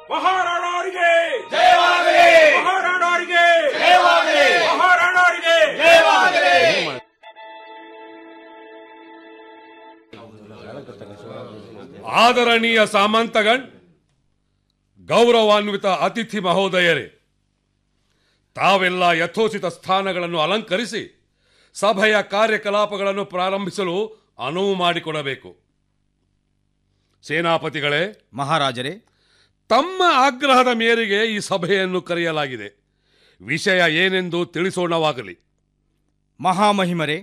ಮಹಾರಾಣರಿಗೆ ಜಯವಾಗಲಿ ಮಹಾರಾಣರಿಗೆ ಜಯವಾಗಲಿ ಮಹಾರಾಣರಿಗೆ ಜಯವಾಗಲಿ ಆದರಣೀಯ ಸಾಮಂತಗಣ್ ಗೌರವಾನ್ವಿತ ಅತಿಥಿ ಮಹೋದಯರೇ ತಾವೆಲ್ಲ ಯಥೋಚಿತ ಸ್ಥಾನಗಳನ್ನು ಅಲಂಕರಿಸಿ ಸಭೆಯ ಕಾರ್ಯಕಲಾಪಗಳನ್ನು ಪ್ರಾರಂಭಿಸಲು ಅನುವು ಮಾಡಿಕೊಡಬೇಕು ಸೇನಾಪತಿಗಳೇ ಮಹಾರಾಜರೇ ತಮ್ಮ ಆಗ್ರಹದ ಮೇರೆಗೆ ಈ ಸಭೆಯನ್ನು ಕರೆಯಲಾಗಿದೆ ವಿಷಯ ಏನೆಂದು ತಿಳಿಸೋಣವಾಗಲಿ ಮಹಾಮಹಿಮರೇ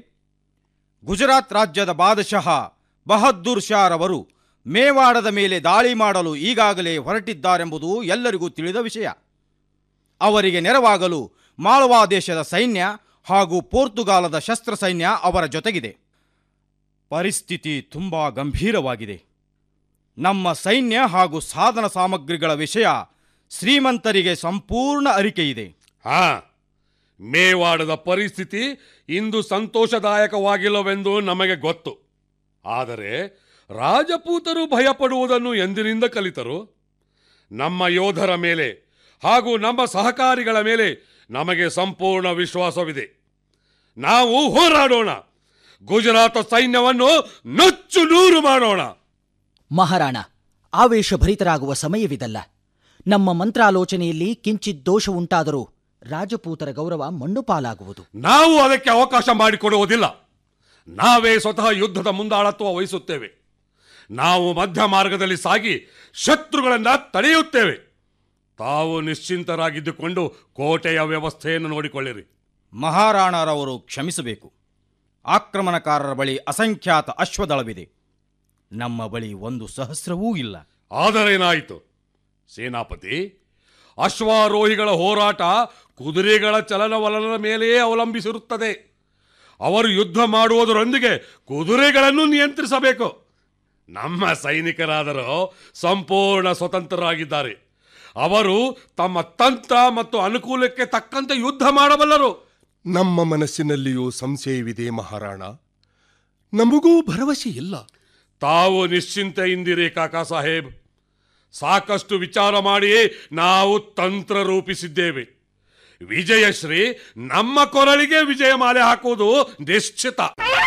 ಗುಜರಾತ್ ರಾಜ್ಯದ ಬಾದಶಃ ಬಹದ್ದೂರ್ ಶಾರವರು ಮೇವಾಡದ ಮೇಲೆ ದಾಳಿ ಮಾಡಲು ಈಗಾಗಲೇ ಹೊರಟಿದ್ದಾರೆಂಬುದು ಎಲ್ಲರಿಗೂ ತಿಳಿದ ವಿಷಯ ಅವರಿಗೆ ನೆರವಾಗಲು ಮಾಳ್ವಾ ದೇಶದ ಸೈನ್ಯ ಹಾಗೂ ಪೋರ್ತುಗಾಲದ ಶಸ್ತ್ರ ಸೈನ್ಯ ಅವರ ಜೊತೆಗಿದೆ ಪರಿಸ್ಥಿತಿ ತುಂಬಾ ಗಂಭೀರವಾಗಿದೆ ನಮ್ಮ ಸೈನ್ಯ ಹಾಗೂ ಸಾಧನ ಸಾಮಗ್ರಿಗಳ ವಿಷಯ ಶ್ರೀಮಂತರಿಗೆ ಸಂಪೂರ್ಣ ಅರಿಕೆಯಿದೆ ಹಾ ಮೇವಾಡದ ಪರಿಸ್ಥಿತಿ ಇಂದು ಸಂತೋಷದಾಯಕವಾಗಿಲ್ಲವೆಂದು ನಮಗೆ ಗೊತ್ತು ಆದರೆ ರಾಜಪೂತರು ಭಯಪಡುವುದನ್ನು ಎಂದಿನಿಂದ ಕಲಿತರು ನಮ್ಮ ಯೋಧರ ಮೇಲೆ ಹಾಗೂ ನಮ್ಮ ಸಹಕಾರಿಗಳ ಮೇಲೆ ನಮಗೆ ಸಂಪೂರ್ಣ ವಿಶ್ವಾಸವಿದೆ ನಾವು ಹೋರಾಡೋಣ ಗುಜರಾತ್ ಸೈನ್ಯವನ್ನು ನುಚ್ಚು ನೂರು ಮಾಡೋಣ ಮಹಾರಾಣ ಆವೇಶಭರಿತರಾಗುವ ಸಮಯವಿದಲ್ಲ ನಮ್ಮ ಮಂತ್ರಾಲೋಚನೆಯಲ್ಲಿ ಕಿಂಚಿತ್ ದೋಷ ಉಂಟಾದರೂ ರಾಜಪೂತರ ಗೌರವ ಮಣ್ಣು ಪಾಲಾಗುವುದು ನಾವು ಅದಕ್ಕೆ ಅವಕಾಶ ಮಾಡಿಕೊಡುವುದಿಲ್ಲ ನಾವೇ ಸ್ವತಃ ಯುದ್ಧದ ಮುಂದಾಳತ್ವ ವಹಿಸುತ್ತೇವೆ ನಾವು ಮಧ್ಯ ಮಾರ್ಗದಲ್ಲಿ ಸಾಗಿ ಶತ್ರುಗಳನ್ನ ತಡೆಯುತ್ತೇವೆ ತಾವು ನಿಶ್ಚಿಂತರಾಗಿದ್ದುಕೊಂಡು ಕೋಟೆಯ ವ್ಯವಸ್ಥೆಯನ್ನು ನೋಡಿಕೊಳ್ಳಿರಿ ಮಹಾರಾಣರವರು ಕ್ಷಮಿಸಬೇಕು ಆಕ್ರಮಣಕಾರರ ಬಳಿ ಅಸಂಖ್ಯಾತ ಅಶ್ವದಳವಿದೆ ನಮ್ಮ ಬಳಿ ಒಂದು ಸಹಸ್ರವೂ ಇಲ್ಲ ಆದರೇನಾಯಿತು ಸೇನಾಪತಿ ಅಶ್ವಾರೋಹಿಗಳ ಹೋರಾಟ ಕುದುರೆಗಳ ಚಲನವಲನದ ಮೇಲೆಯೇ ಅವಲಂಬಿಸಿರುತ್ತದೆ ಅವರು ಯುದ್ಧ ಮಾಡುವುದರೊಂದಿಗೆ ಕುದುರೆಗಳನ್ನು ನಿಯಂತ್ರಿಸಬೇಕು ನಮ್ಮ ಸೈನಿಕರಾದರೂ ಸಂಪೂರ್ಣ ಸ್ವತಂತ್ರರಾಗಿದ್ದಾರೆ ಅವರು ತಮ್ಮ ತಂತ್ರ ಮತ್ತು ಅನುಕೂಲಕ್ಕೆ ತಕ್ಕಂತೆ ಯುದ್ಧ ಮಾಡಬಲ್ಲರು ನಮ್ಮ ಮನಸ್ಸಿನಲ್ಲಿಯೂ ಸಂಶಯವಿದೆ ಮಹಾರಾಣ ನಮಗೂ ಭರವಸೆ ಇಲ್ಲ ತಾವು ನಿಶ್ಚಿಂತೆಯಿಂದಿರಿ ಕಾಕಾ ಸಾಹೇಬ್ ಸಾಕಷ್ಟು ವಿಚಾರ ಮಾಡಿ ನಾವು ತಂತ್ರ ರೂಪಿಸಿದ್ದೇವೆ ವಿಜಯಶ್ರೀ ನಮ್ಮ ಕೊರಳಿಗೆ ವಿಜಯ ಮಾಲೆ ಹಾಕುವುದು ನಿಶ್ಚಿತ